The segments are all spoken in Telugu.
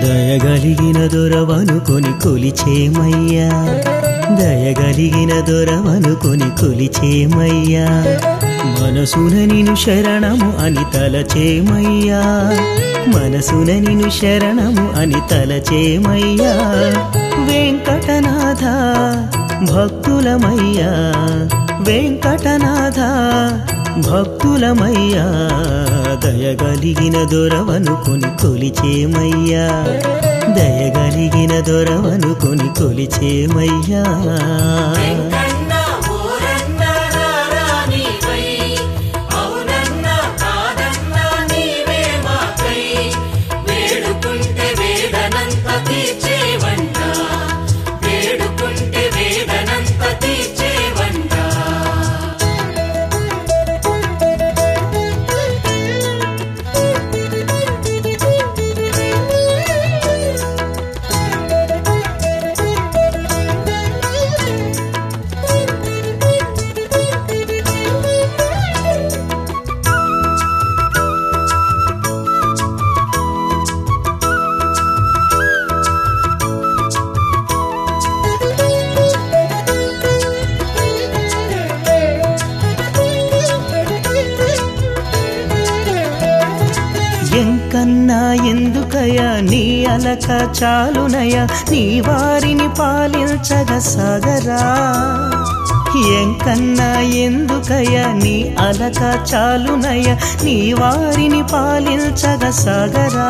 దయగలిగిన దొరవనుకొని కొలిచేమయ్యా దయగలిగిన దొరవనుకొని కొలిచేమయ్యా మనసున నిను శరణము అని తలచేమయ్యా మనసున నిను శరణము అని తలచేమయ్యా వెంకటనాథ భక్తులమయ్యా వెంకటనాథ భక్తులమయ్యా దయగలిగిన దొరవనుకొని కొలిచేమయ్యా దయగలిగిన దొరవనుకొని కొలిచేమయ్యా వెంకన్న ఊరన్న రారానివై అవునన్న కాదన్న నీవే మాకై వేడుకుంటే వేదనంత తీర్చేవంట వేడుకుంటే వేదనంత తీర్చేవంట ఎంకన్నా ఎందుకయ్యా నీ అలక చాలునయ్యా నీ వారిని పాలించగ సాగరా ఎంకన్నా ఎందుకయ్యా నీ అలక చాలునయ్యా నీ వారిని పాలించగ సాగరా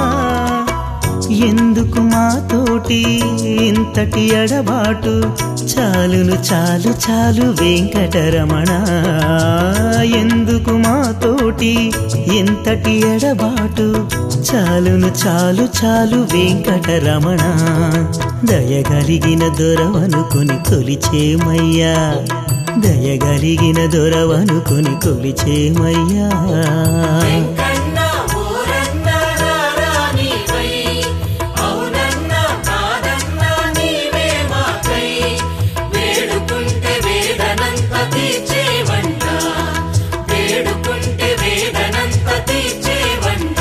ఎందుకు మాతోటి ఇంతటి ఎడబాటు చాలును చాలు చాలు వెంకటరమణ ఎందుకు మాతోటి ఇంతటి ఎడబాటు చాలును చాలు చాలు వెంకటరమణ దయగలిగిన దొరవనుకొని కొలిచేమయ్యా దయగలిగిన దొరవనుకొని కొలిచేమయ్యా వెంకన్న ఊరన్న రారానివై అవునన్న కాదన్న నీవే మాకై వేడుకుంటే వేదనంత తీర్చేవంట వేడుకుంటే వేదనంత తీర్చేవంట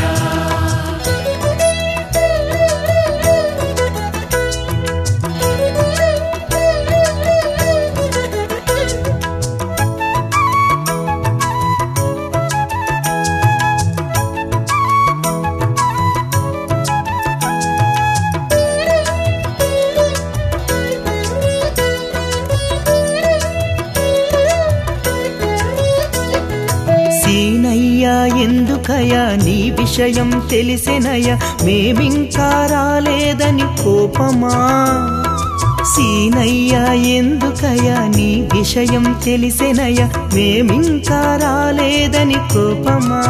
సీనయ్యా ఎందుకయ్యా నీ విషయం తెలిసినయ్యా మేమింకా రాలేదని కోపమా సీనయ్యా ఎందుకయ్యా నీ విషయం తెలిసినయ్యా మేమింకా రాలేదని కోపమా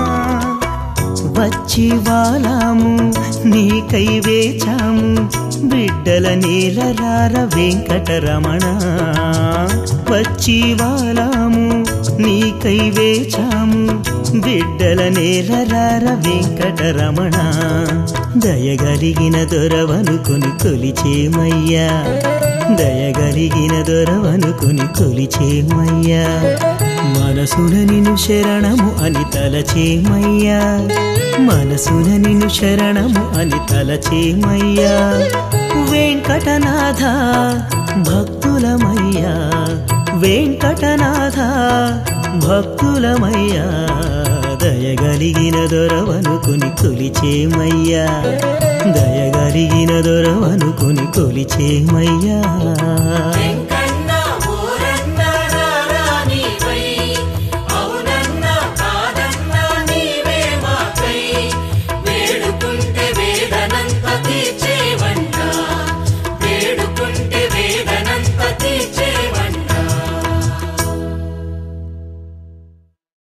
వచ్చి వాలాము నీకై వేచాము బిడ్డల నీలరార వెంకటరమణ వచ్చి వాలాము నీకై వేచాము బిడ్డల నేలరార వెంకటరమణ దయగలిగిన దొరవనుకొని కొలిచేమయ్యా దయగలిగిన దొరవనుకొని కొలిచేమయ్యా మనసున నిన్ను శరణము అని తలచేమయ్యా మనసున నిన్ను శరణము అని తలచేమయ్యా వెంకటనాథ భక్తులమయ్యా వెంకటనాథ భక్తులమయ్యా దయగలిగిన దొరవనుకుని కొలిచేమయ్యా దయగలిగిన దొరవనుకుని కొలిచేమయ్యా వెంకన్న